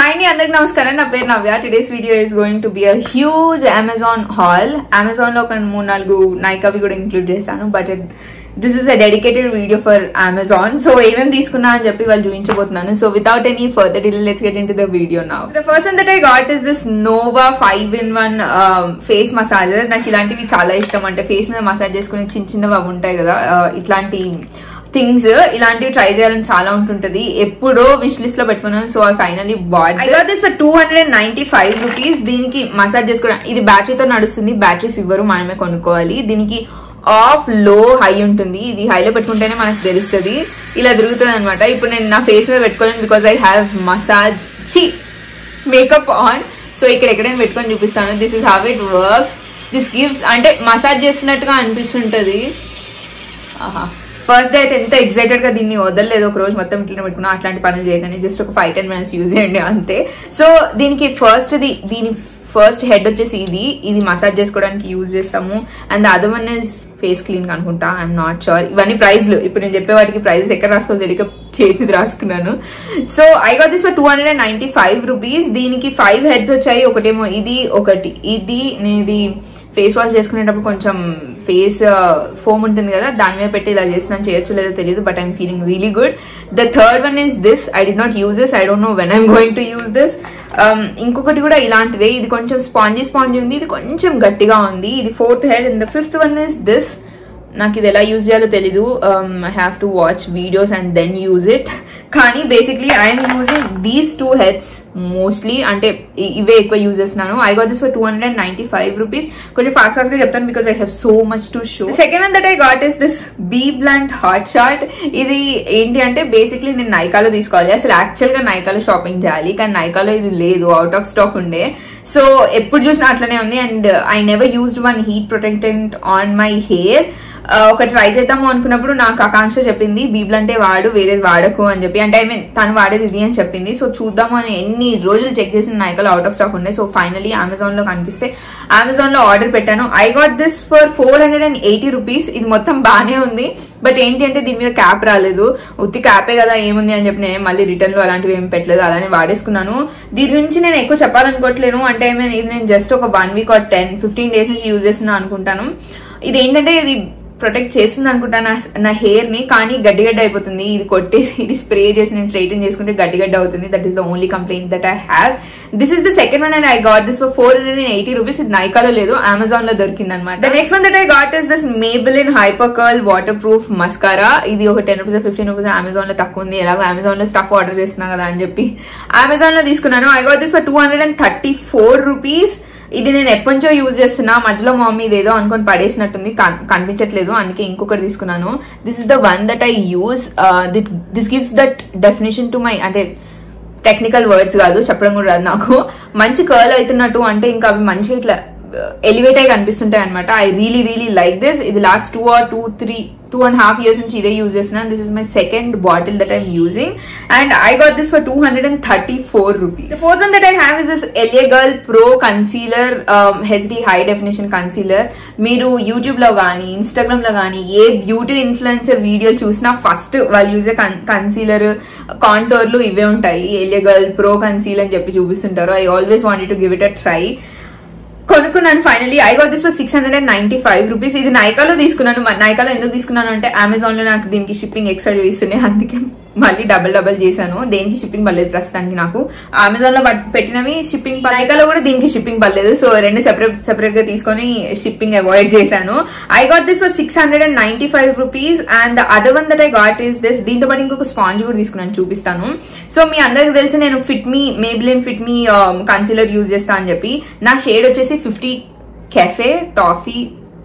hi అండి అందరికి నమస్కారం నా పేరు Navya today's video is going to be a huge Amazon haul Amazon లో ఒక మూడు నాలుగు నైకావి కూడా ఇంక్లూడ్ చేస్తాను but this is a dedicated video for Amazon so ఏమేమి తీసుకున్నా అని చెప్పి వాళ్ళు చూపించబోతున్నాను so without any further delay let's get in to the video నా the first that I got is this Nova five in one face massager నాకు ఇలాంటివి చాలా ఇష్టం అంటే ఫేస్ మీద మసాజ్ చేసుకునే చిన్న చిన్నవి అవి ఉంటాయి కదా uh, ఇట్లాంటి థింగ్స్ ఇలాంటివి ట్రై చేయాలని చాలా ఉంటుంటది ఎప్పుడో విష్ లిస్ట్ లో పెట్టుకున్నాను so I finally bought I got this for two hundred and ninety five rupees దీనికి మసాజ్ చేసుకోవడం ఇది బ్యాటరీతో నడుస్తుంది బ్యాటరీస్ ఇవ్వరు మనమే కొనుక్కోవాలి దీనికి ఆఫ్ లో హై ఉంటుంది ఇది హైలో పెట్టుకుంటేనే మనకు తెలుస్తుంది ఇలా తిరుగుతుంది అనమాట ఇప్పుడు నేను నా ఫేస్ మీద పెట్టుకోలేను బికాస్ ఐ హ్యావ్ మసాజ్ చి మేకప్ ఆన్ సో ఇక్కడ ఎక్కడైనా పెట్టుకొని చూపిస్తాను this is how it works this gives అంటే మసాజ్ చేస్తున్నట్టుగా అనిపిస్తుంటది ఆహా ఫస్ట్ డే అయితే ఎంత ఎక్సైటెడ్ గా దీన్ని వదలలేదు ఒక రోజు మొత్తం ఇట్లా పెట్టుకున్నా అట్లాంటి పనులు చేయగానే జస్ట్ ఒక ఫైవ్ టెన్ మినిట్స్ యూజ్ చేయండి అంతే సో దీనికి ఫస్ట్ ది దీని ఫస్ట్ హెడ్ వచ్చేసి ఇది ఇది మసాజ్ చేసుకోవడానికి యూజ్ చేస్తాము and other one is face clean అనుకుంటా ఐఎమ్ నాట్ షూర్ ఇవన్నీ ప్రైజ్లు ఇప్పుడు నేను చెప్పే వాటికి ప్రైజెస్ ఎక్కడ రాసుకోవాలి తెలియక చేతిది రాసుకున్నాను so I got this for two hundred and ninety five rupees దీనికి ఫైవ్ హెడ్స్ వచ్చాయి ఒకటేమో ఇది ఒకటి ఇది నేను ఇది ఫేస్ వాష్ చేసుకునేటప్పుడు కొంచెం ఫేస్ ఫోమ్ ఉంటుంది కదా దాని మీద పెట్టి ఇలా చేస్తున్నాను చేయొచ్చు లేదో తెలియదు but I'm feeling really good the third one is this I did not use this I don't know when I'm going to use this ఇంకొకటి కూడా ఇలాంటిదే ఇది కొంచెం స్పాంజీ స్పాంజీ ఉంది ఇది కొంచెం గట్టిగా ఉంది ఇది fourth head in the fifth one is this నాకు ఇది ఎలా యూజ్ చేయాలో తెలీదు I have to watch videos and then use it కానీ basically I'm using these two heads mostly అంటే ఇ- ఇవే ఎక్కువ యూజ్ చేస్తున్నాను I got this for two hundred and ninety five rupees కొంచెం ఫాస్ట్ ఫాస్ట్ గా చెప్తాను because I have so much to show second one that I got is this be blunt hot shot ఇది ఏంటి అంటే basically నేను నైకాలో తీసుకోవాలి అసలు actual గా నైకాలో షాపింగ్ చేయాలి కానీ నైకాలో ఇది లేదు అవుట్ ఆఫ్ స్టాక్ ఉండే సో ఎప్పుడు చూసినా అట్లనే ఉంది and I never used one heat protectant on my hair ఒక ట్రై చేద్దాము అనుకున్నప్పుడు నాకు ఆకాంక్ష చెప్పింది బీబుల్ అంటే వాడు వేరేది వాడకు అని చెప్పి అంటే ఐ మీన్ తను వాడేది ఇది అని చెప్పింది సో చూద్దాము అని ఎన్ని రోజులు చెక్ చేసిన నైకల్ అవుట్ ఆఫ్ స్టాక్ ఉండే సో ఫైనలీ అమెజాన్ లో కనిపిస్తే అమెజాన్ లో ఆర్డర్ పెట్టాను I got this for four hundred and eighty rupees ఇది మొత్తం బాగానే ఉంది బట్ ఏంటి అంటే దీని మీద క్యాప్ రాలేదు ఉత్తి క్యాపే కదా ఏముంది అని చెప్పి నేను మళ్ళీ రిటర్న్ లో అలాంటివి ఏం పెట్టలేదు అలానే వాడేసుకున్నాను దీని గురించి నేను ఎక్కువ చెప్పాలనుకోవట్లేను అంటే I mean, ఇది నేను జస్ట్ ఒక one week or ten fifteen days నుంచి యూజ్ చేస్తున్నా అనుకుంటాను ఇది ఏంటంటే ఇది ప్రొటెక్ట్ చేస్తుంది అనుకుంటా నా నా హెయిర్ ని కానీ గడ్డి గడ్డ అయిపోతుంది ఇది కొట్టేసి ఇది స్ప్రే చేసి నేను స్ట్రైటన్ చేసుకుంటే గడ్డి గడ్డ అవుతుంది that is the only complaint that I have this is the second one and I got this for four hundred and eighty rupees ఇది నైకాలో లేదు అమెజాన్ లో దొరికింది అనమాట the next one that I got is this Maybelline hyper curl waterproof mascara ఇది ఒక ten rupees fifteen rupees Amazon లో తక్కువ ఉంది ఎలాగో అమెజాన్ లో స్టఫ్ ఆర్డర్ చేస్తున్నా కదా అని చెప్పి అమెజాన్ లో తీసుకున్నాను I got this for two hundred and thirty four rupees ఇది నేను ఎప్పటి నుంచో యూజ్ చేస్తున్నా మధ్యలో మా మమ్మీ ఇదేదో అనుకొని పడేసినట్టుంది కన్- కనిపించట్లేదు అందుకే ఇంకొకటి తీసుకున్నాను this is the one that I use this gives that definition to my అంటే టెక్నికల్ వర్డ్స్ కాదు చెప్పడం కూడా రాదు నాకు మంచి కర్ల్ అవుతున్నట్టు అంటే ఇంకా అవి మంచిగా ఇట్లా ఎలివేట్ అయి కనిపిస్తుంటాయి అనమాట I really really like this ఇది last two or two three two and half years నుంచి ఇదే యూజ్ చేస్తున్నాను this is my second bottle that I'm using and I got this for two hundred and thirty four rupees fourth one that I have is this LA girl pro concealer HD high definition concealer మీరు YouTube లో కానీ Instagram లో కానీ ఏ beauty influencer వీడియోలు చూసినా first వాళ్ళు యూజే concealer కాంటోర్లు ఇవే ఉంటాయి ఎలియా గర్ల్ ప్రో కన్సీల్ అని చెప్పి చూపిస్తుంటారు I always wanted to give it a try కొనుక్కున్నాను finally I got this for six hundred and ninety five rupees ఇది నైకాలో తీసుకున్నాను మ- నైకాలో ఎందుకు తీసుకున్నాను అంటే అమెజాన్ లో నాకు దీనికి షిప్పింగ్ ఎక్స్ట్రా చేస్తుండే అందుకే మళ్ళీ డబల్ డబల్ చేశాను దేనికి షిప్పింగ్ పర్లేదు ప్రస్తుతానికి నాకు అమెజాన్ లో పట్- పెట్టినవి షిప్పింగ్ నైకాలో కూడా దీనికి షిప్పింగ్ పర్లేదు సో రెండు సెపరేట్ సెపరేట్ గా తీసుకొని షిప్పింగ్ అవాయిడ్ చేశాను I got this for six hundred and ninety five rupees and other one that I got is this దీంతో పాటు ఇంకొక స్పాంజ్ కూడా తీసుకున్నాను చూపిస్తాను సో మీ అందరికి తెలిసి నేను Fit Me Maybelline Fit Me concealer use చేస్తా అని చెప్పి నా షేడ్ వచ్చేసి ఫిఫ్టీ కెఫే టాఫీ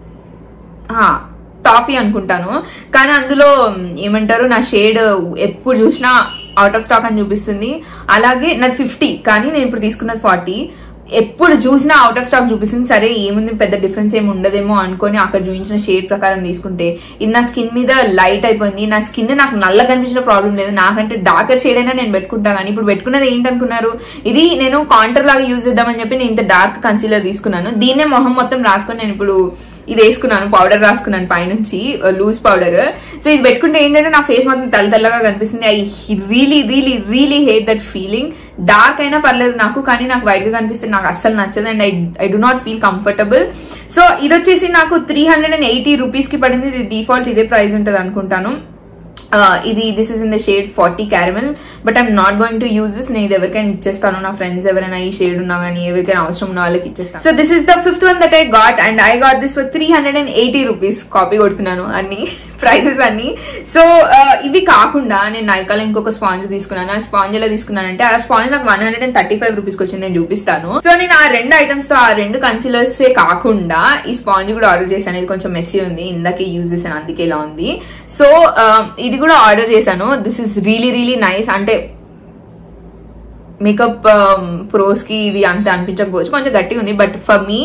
టాఫీ అనుకుంటాను కానీ అందులో మ్, ఏమంటారు నా షేడ్ ఎప్పుడు చూసినా అవుట్ ఆఫ్ స్టాక్ అని చూపిస్తుంది అలాగే నాది ఫిఫ్టీ కానీ నేను ఇప్పుడు తీసుకున్నది ఫార్టీ ఎప్పుడు చూసినా అవుట్ ఆఫ్ స్టాక్ చూపిస్తుంది సరే ఏముంది పెద్ద డిఫరెన్స్ ఏమి ఉండదేమో అనుకొని అక్కడ చూపించిన షేడ్ ప్రకారం తీసుకుంటే ఇది నా స్కిన్ మీద లైట్ అయిపోయింది నా స్కిన్ నాకు నల్ల కనిపించిన ప్రాబ్లం లేదు నాకంటే డార్కర్ షేడ్ అయినా నేను పెట్టుకుంటా కానీ ఇప్పుడు పెట్టుకున్నది ఏంటనుకున్నారు ఇది నేను కాంటర్ లాగా యూజ్ చేద్దామని చెప్పి నేను ఇంత డార్క్ కన్సీలర్ తీసుకున్నాను దీన్నే మొహం మొత్తం రాసుకొని నేను ఇప్పుడు ఇది వేసుకున్నాను పౌడర్ రాసుకున్నాను పైనుంచి లూజ్ పౌడర్ సో ఇది పెట్టుకుంటే ఏంటంటే నా ఫేస్ మొత్తం తెల్ల తెల్లగా కనిపిస్తుంది I really really really hate that feeling dark అయినా పర్లేదు నాకు కానీ నాకు వైట్ గా కనిపిస్తే నాకు అస్సలు నచ్చదు and I I do not feel comfortable so ఇది వచ్చేసి నాకు three hundred and eighty rupees కి పడింది ఇది డిఫాల్ట్ ఇదే ప్రైస్ ఉంటుంది అనుకుంటాను Uh, ఇది this is in the shade forty caramel but I'm not going to use this నేను ఇది ఎవరికైనా ఇచ్చేస్తాను నా ఫ్రెండ్స్ ఎవరైనా ఈ షేడ్ ఉన్నా కానీ ఎవరికైనా అవసరం ఉన్న వాళ్ళకి ఇచ్చేస్తాను so this is the fifth one that I got and I got this for three hundred and eighty rupees copy కొడుతున్నాను అన్ని ప్రైజెస్ అన్ని సో ఇవి కాకుండా నేను నైకాలో ఇంకొక స్పాంజ్ తీసుకున్నాను ఆ స్పాంజ్ ఎలా తీసుకున్నానంటే ఆ స్పాంజ్ నాకు one hundred and thirty five rupees వచ్చింది నేను చూపిస్తాను సో నేను ఆ రెండు ఐటమ్స్ తో ఆ రెండు కన్సిలర్స్ కాకుండా ఈ స్పాంజ్ కూడా ఆర్డర్ చేశాను ఇది కొంచెం మెస్సీ ఉంది ఇందాకే యూజ్ చేశాను అందుకే ఇలా ఉంది సో ఇది కూడా ఆర్డర్ చేశాను this is really really nice అంటే మేకప్ ప్రోస్ కి ఇది అంత అనిపించకపోవచ్చు కొంచెం గట్టిగా ఉంది బట్ ఫర్ మీ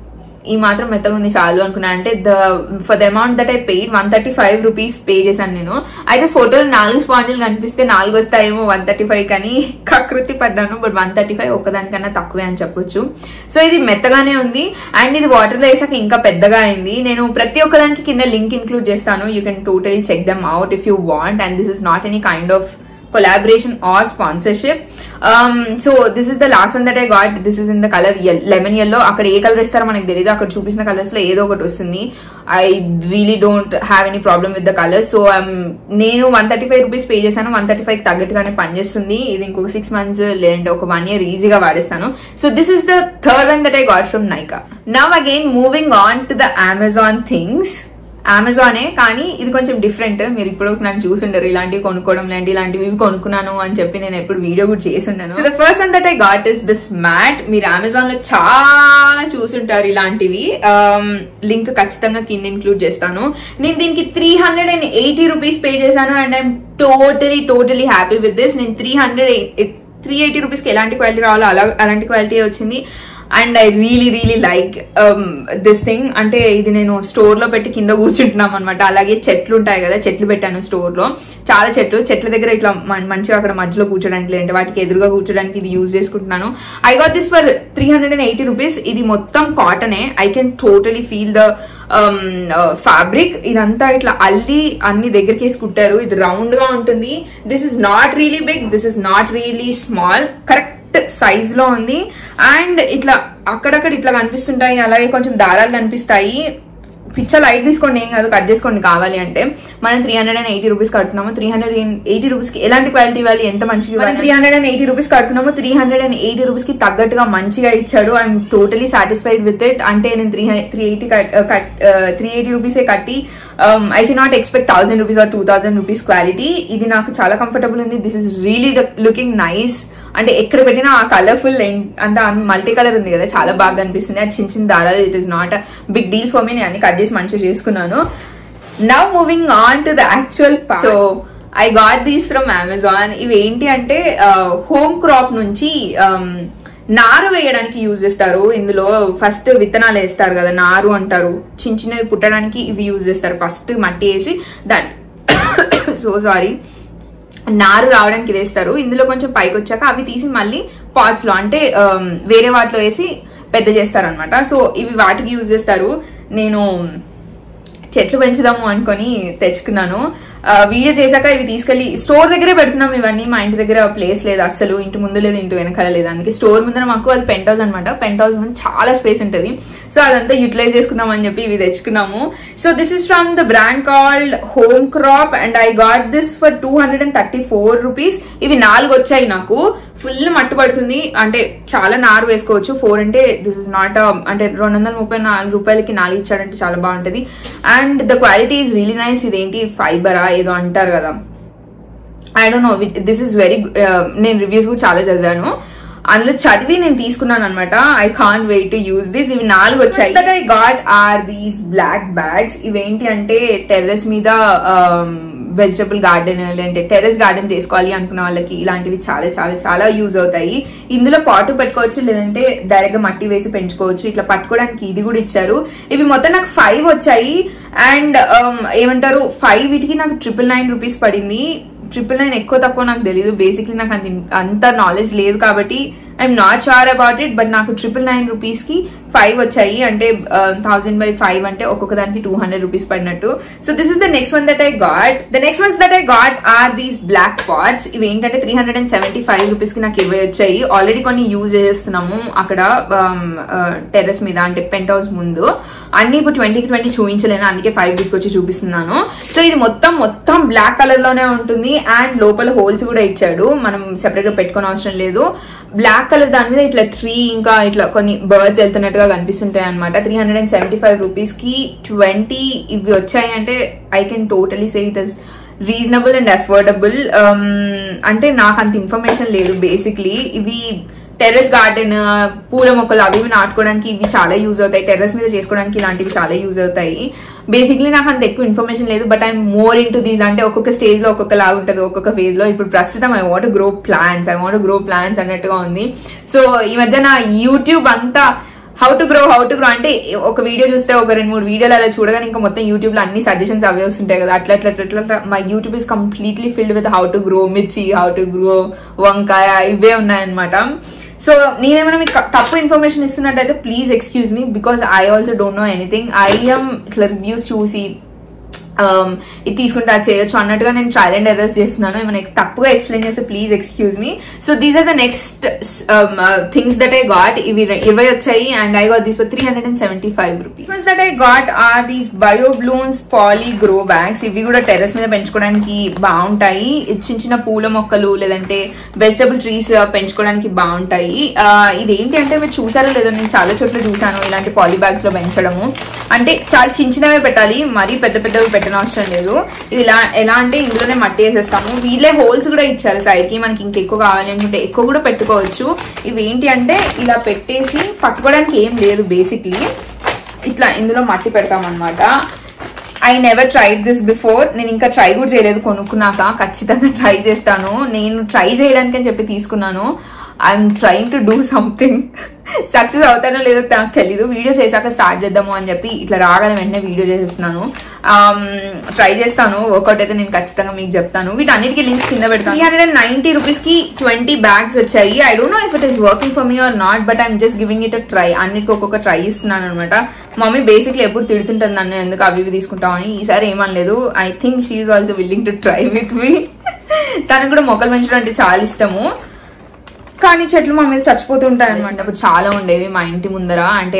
ఈ మాత్రం మెత్తగా ఉంది చాలు అనుకున్నాను అంటే the for the amount that I paid one thirty five rupees pay చేశాను నేను అయితే ఫోటోలో నాలుగు స్పాంజులు కనిపిస్తే నాలుగు వస్తాయేమో వన్ థర్టీ ఫైవ్ కానీ కకృతి పడ్డాను బట్ వన్ థర్టీ ఫైవ్ ఒక్కదానికన్నా తక్కువే అని చెప్పొచ్చు సో ఇది మెత్తగానే ఉంది అండ్ ఇది వాటర్లో వేసాక ఇంకా పెద్దగా అయింది నేను ప్రతి ఒక్కదానికి కింద లింక్ ఇంక్లూడ్ చేస్తాను you can totally check them out if you want and this is not any kind of collaboration or sponsorship um so this is the last one that i got this is in the color lemon yellow అక్కడ ఏ colour ఇస్తారో మనకు తెలియదు అక్కడ చూపించిన colours లో ఏదో ఒకటి వస్తుంది I really don't have any problem with the colours so నేను one thirty five rupees pay చేశాను వన్ థర్టీ ఫైవ్ తగ్గట్టుగానే పనిచేస్తుంది ఇది ఇంకొక సిక్స్ మంత్స్ లేదంటే ఒక వన్ ఇయర్ ఈజీగా వాడేస్తాను so this is the third one that I got from Nykaa now again moving on to the Amazon things అమెజానే కానీ ఇది కొంచెం డిఫరెంట్ మీరు ఇప్పుడు నన్ను చూసుండరు ఇలాంటివి కొనుక్కోవడం లాంటి ఇలాంటివి ఇవి కొనుక్కున్నాను అని చెప్పి నేను ఎప్పుడు వీడియో కూడా చేసుండాను so the first one that I got is this mat మీరు అమెజాన్ లో చాలా చూసుంటారు ఇలాంటివి లింక్ ఖచ్చితంగా కింద ఇంక్లూడ్ చేస్తాను నేను దీనికి three hundred and eighty rupees pay చేశాను and I'm totally totally happy with this నేను త్రీ హండ్రెడ్ త్రీ ఎయిటీ రూపీస్కి ఎలాంటి క్వాలిటీ రావాలో అలా అలాంటి క్వాలిటీ వచ్చింది and I really really like this thing అంటే ఇది నేను స్టోర్ లో పెట్టి కింద కూర్చుంటున్నాం అనమాట అలాగే చెట్లు ఉంటాయి కదా చెట్లు పెట్టాను స్టోర్ లో చాలా చెట్లు చెట్ల దగ్గర ఇట్లా మంచిగా అక్కడ మధ్యలో కూర్చోడానికి లేదంటే వాటికి ఎదురుగా కూర్చోడానికి ఇది యూజ్ చేసుకుంటున్నాను I got this for three hundred and eighty rupees ఇది మొత్తం కాటనే I can totally feel the fabric ఇదంతా ఇట్లా అల్లి అన్ని దగ్గరికి వేసి కుట్టారు ఇది రౌండ్ గా ఉంటుంది this is not really big this is not really small correct size లో ఉంది అండ్ ఇట్లా అక్కడక్కడ ఇట్లా కనిపిస్తుంటాయి అలాగే కొంచెం దారాలు కనిపిస్తాయి పిచ్చ లైట్ తీసుకోండి ఏం కాదు కట్ చేసుకోండి కావాలి అంటే మనం three hundred and eighty rupees కడుతున్నాము త్రీ హండ్రెడ్ ఎయిటీ రూపీస్ కి ఎలాంటి క్వాలిటీ ఇవ్వాలి ఎంత మంచిగా మనం three hundred and eighty rupees కడుతున్నాము three hundred and eighty rupees కి తగ్గట్టుగా మంచిగా ఇచ్చాడు and totally satisfied with it అంటే నేను three three eighty cut three eighty రూపీసే కట్టి I can not expect thousand rupees or two thousand rupees quality ఇది నాకు చాలా కంఫర్టబుల్ ఉంది this is really looking nice అంటే ఎక్కడ పెట్టినా ఆ కలర్ఫుల్ అంత మల్టీ కలర్ ఉంది కదా చాలా బాగా అనిపిస్తుంది ఆ చిన్న చిన్న దారాలు it is not big deal for me నేను అన్ని కట్ చేసి మంచిగా చేసుకున్నాను now moving on to the actual so I got these from Amazon ఇవి ఏంటి అంటే హోమ్ క్రాప్ నుంచి నారు వేయడానికి యూజ్ చేస్తారు ఇందులో ఫస్ట్ విత్తనాలు వేస్తారు కదా నారు అంటారు చిన్న చిన్నవి పుట్టడానికి ఇవి యూజ్ చేస్తారు ఫస్ట్ మట్టి వేసి దాన్ని సో సారీ నారు రావడానికి వేస్తారు ఇందులో కొంచెం పైకి వచ్చాక అవి తీసి మళ్ళీ పాట్స్ లో అంటే వేరే వాటిలో వేసి పెద్ద చేస్తారు అనమాట సో ఇవి వాటికి యూజ్ చేస్తారు నేను చెట్లు పెంచుదాము అనుకొని తెచ్చుకున్నాను వీడియో చేశాక ఇవి తీసుకెళ్లి స్టోర్ దగ్గరే పెడుతున్నాం ఇవన్నీ మా ఇంటి దగ్గర ప్లేస్ లేదు అస్సలు ఇంటి ముందు లేదు ఇంటి వెనకాల లేదు అందుకే స్టోర్ ముందర మాకు అది పెంట్ హౌస్ అనమాట పెంట్ హౌస్ ముందు చాలా స్పేస్ ఉంటుంది సో అదంతా యూటిలైజ్ చేసుకుందాం అని చెప్పి ఇవి తెచ్చుకున్నాము so this is from the brand called Home Crop and I got this for two hundred and thirty four rupees ఇవి నాలుగు వచ్చాయి నాకు ఫుల్ మట్టు పడుతుంది అంటే చాలా నారు వేసుకోవచ్చు ఫోర్ అంటే దిస్ ఇస్ నాట్ అంటే రెండు వందల ముప్పై నాలుగు రూపాయలకి నాలుగు ఇచ్చాడంటే చాలా బాగుంటుంది and the quality is really nice ఇదేంటి ఫైబరా ఏదో అంటారు కదా I don't know this is very నేను రివ్యూస్ కూడా చాలా చదివాను అందులో చదివి నేను తీసుకున్నాను అనమాట I can't wait to use this ఇవి నాలుగు వచ్చాయి that I got are these black bags ఇవేంటి అంటే టెర్రస్ మీద వెజిటబుల్ గార్డెన్ లేదంటే టెర్రస్ గార్డెన్ చేసుకోవాలి అనుకున్న వాళ్ళకి ఇలాంటివి చాలా చాలా చాలా యూజ్ అవుతాయి ఇందులో పాటు పెట్టుకోవచ్చు లేదంటే డైరెక్ట్ గా మట్టి వేసి పెంచుకోవచ్చు ఇట్లా పట్టుకోవడానికి ఇది కూడా ఇచ్చారు ఇవి మొత్తం నాకు ఫైవ్ వచ్చాయి అండ్ ఏమంటారు ఫైవ్ వీటికి నాకు ట్రిపుల్ నైన్ రూపీస్ పడింది ట్రిపుల్ నైన్ ఎక్కువ తక్కువ నాకు తెలియదు బేసిక్లీ నాకు అంత అంత నాలెడ్జ్ లేదు కాబట్టి I'm not sure about it but నాకు ట్రిపుల్ నైన్ రూపీస్ కి ఫైవ్ వచ్చాయి అంటే థౌసండ్ బై ఫైవ్ అంటే ఒక్కొక్క దానికి టూ హండ్రెడ్ రూపీస్ పడినట్టు so this is the next one that I got the next ones that I got are these black pots ఇవి ఏంటంటే three hundred and seventy five rupees కి నాకు ఇవి వచ్చాయి ఆల్రెడీ కొన్ని యూజ్ చేస్తున్నాము అక్కడ టెర్రస్ మీద అంటే పెంట్ హౌస్ ముందు అన్ని ఇప్పుడు ట్వంటీకి ట్వంటీ చూపించలేను అందుకే ఫైవ్ తీసుకొచ్చి చూపిస్తున్నాను సో ఇది మొత్తం మొత్తం బ్లాక్ కలర్ లోనే ఉంటుంది అండ్ లోపల హోల్స్ కూడా ఇచ్చాడు మనం సెపరేట్ గా పెట్టుకోని అవసరం లేదు బ్లాక్ కలర్ దాని మీద ఇట్లా ట్రీ ఇంకా ఇట్లా కొన్ని బర్డ్స్ వెళ్తున్నట్టుగా కనిపిస్తుంటాయి అనమాట three hundred and seventy five rupees కి ట్వంటీ ఇవి వచ్చాయి అంటే I can totally say it is reasonable and affordable అంటే నాకు అంత ఇన్ఫర్మేషన్ లేదు బేసిక్లీ ఇవి టెర్రస్ గార్డెన్ పూల మొక్కలు అవి ఇవి నాటుకోవడానికి ఇవి చాలా యూజ్ అవుతాయి టెర్రస్ మీద చేసుకోవడానికి ఇలాంటివి చాలా యూజ్ అవుతాయి బేసిక్లీ నాకు అంత ఎక్కువ ఇన్ఫర్మేషన్ లేదు but I'm more into these అంటే ఒక్కొక్క స్టేజ్ లో ఒక్కొక్క లాగా ఉంటుంది ఒక్కొక్క ఫేజ్ లో ఇప్పుడు ప్రస్తుతం I want grow plants I want grow plants అన్నట్టుగా ఉంది సో ఈ మధ్య నా యూట్యూబ్ అంతా how to grow how to grow అంటే ఒక వీడియో చూస్తే ఒక రెండు మూడు వీడియోలు అలా చూడగానే ఇంకా మొత్తం యూట్యూబ్ లో అన్ని సజెషన్స్ అవే వస్తుంటాయి కదా అట్లా అట్లా అట్లా అట్లా my YouTube is completely filled with how to grow మిర్చి హౌ టు గ్రో వంకాయ ఇవే ఉన్నాయన్నమాట సో నేనేమైనా మీకు తప్పు ఇన్ఫర్మేషన్ ఇస్తున్నట్టయితే please excuse me because I also don't know anything I am ఇట్లా రివ్యూస్ చూసి ఇది తీసుకుంటే అది చేయొచ్చు అన్నట్టుగా నేను ట్రయల్ అండ్ ఎర్రర్స్ చేస్తున్నాను ఏమైనా తప్పుగా ఎక్స్ప్లెయిన్ చేస్తే please excuse me so these are the next things that I got ఇవి ఇరవై వచ్చాయి and I got these three hundred and seventy five rupees that I got are these bio blooms poly grow bags ఇవి కూడా terrace మీద పెంచుకోవడానికి బాగుంటాయి చిన్న చిన్న పూల మొక్కలు లేదంటే వెజిటబుల్ ట్రీస్ పెంచుకోవడానికి బాగుంటాయి ఇది ఏంటి అంటే మీరు చూసారో లేదో నేను చాలా చోట్ల చూసాను ఇలాంటి పాలీ బ్యాగ్స్ లో పెంచడము అంటే చాలా చిన్న చిన్నవే పెట్టాలి మరీ పెద్ద పెద్దవి పెట్టనవసరం లేదు ఇవి ఇలా ఎలా అంటే ఇందులోనే మట్టి వేసేస్తాము వీళ్ళే హోల్స్ కూడా ఇచ్చారు సైడ్ కి మనకి ఇంకెక్కువ కావాలి అనుకుంటే ఎక్కువ కూడా పెట్టుకోవచ్చు ఇవి ఏంటి అంటే ఇలా పెట్టేసి పట్టుకోవడానికి ఏం లేదు బేసిక్లీ ఇట్లా ఇందులో మట్టి పెడతాం అనమాట I never tried this before నేను ఇంకా ట్రై కూడా చేయలేదు కొనుక్కున్నాక ఖచ్చితంగా ట్రై చేస్తాను నేను ట్రై చేయడానికి అని చెప్పి తీసుకున్నాను I'm trying to do something success అవుతానో లేదో నాకు తెలీదు వీడియో చేశాక స్టార్ట్ చేద్దాము అని చెప్పి ఇట్లా రాగానే వెంటనే వీడియో చేసేస్తున్నాను ట్రై చేస్తాను వర్కౌట్ అయితే నేను ఖచ్చితంగా మీకు చెప్తాను వీటన్నిటికీ లింక్స్ కింద పెడతాను three hundred and ninety rupees కి ట్వంటీ బ్యాగ్స్ వచ్చాయి I don't know if it is working for me or not but I'm just giving it a try అన్నిటికీ ఒక్కొక్క ట్రై ఇస్తున్నాను అనమాట మమ్మీ బేసిక్లీ ఎప్పుడు తిడుతుంటుంది నన్ను ఎందుకు అవి ఇవి తీసుకుంటామని ఈసారి ఏమనలేదు I think she also willing to try with me తనకు కూడా మొక్కలు పెంచడం అంటే చాలా ఇష్టము కానీ చెట్లు మా మీద చచ్చిపోతుంటాయి అనమాట అప్పుడు చాలా ఉండేవి మా ఇంటి ముందర అంటే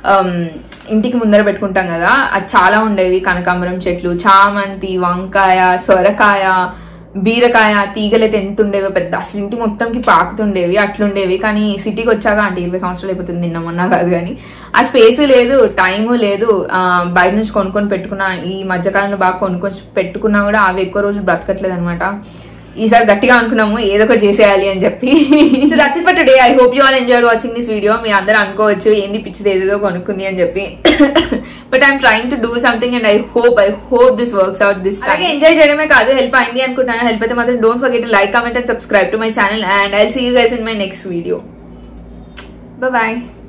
ఇంటికి ముందర పెట్టుకుంటాం కదా అది చాలా ఉండేవి కనకాంబరం చెట్లు చామంతి వంకాయ సొరకాయ బీరకాయ తీగలైతే ఎంత ఉండేవో పెద్ద అసలు ఇంటి మొత్తంకి పాకుతుండేవి అట్లుండేవి కానీ సిటీకి వచ్చాక అంటే ఇరవై సంవత్సరాలు అయిపోతుంది నిన్నమన్నా కాదు కానీ ఆ స్పేస్ లేదు టైము లేదు బయట నుంచి కొనుక్కొని పెట్టుకున్నా ఈ మధ్యకాలంలో బాగా కొనుక్కొని పెట్టుకున్నా కూడా అవి ఎక్కువ రోజులు బ్రతకట్లేదు అనమాట ఈసారి గట్టిగా అనుకున్నాము ఏదో ఒకటి చేసేయాలి అని చెప్పి so that's it for today I hope you all enjoy watching this video మీ అందరూ అనుకోవచ్చు ఏంది పిచ్చిది ఏదేదో కొనుక్కుంది అని చెప్పి but I'm trying to do something and I hope I hope this works out this అలాగే ఎంజాయ్ చేయడమే కాదు హెల్ప్ అయింది అనుకుంటున్నాను హెల్ప్ అయితే మాత్రం don't forget like comment and subscribe to my channel and I see you guys in my next video bye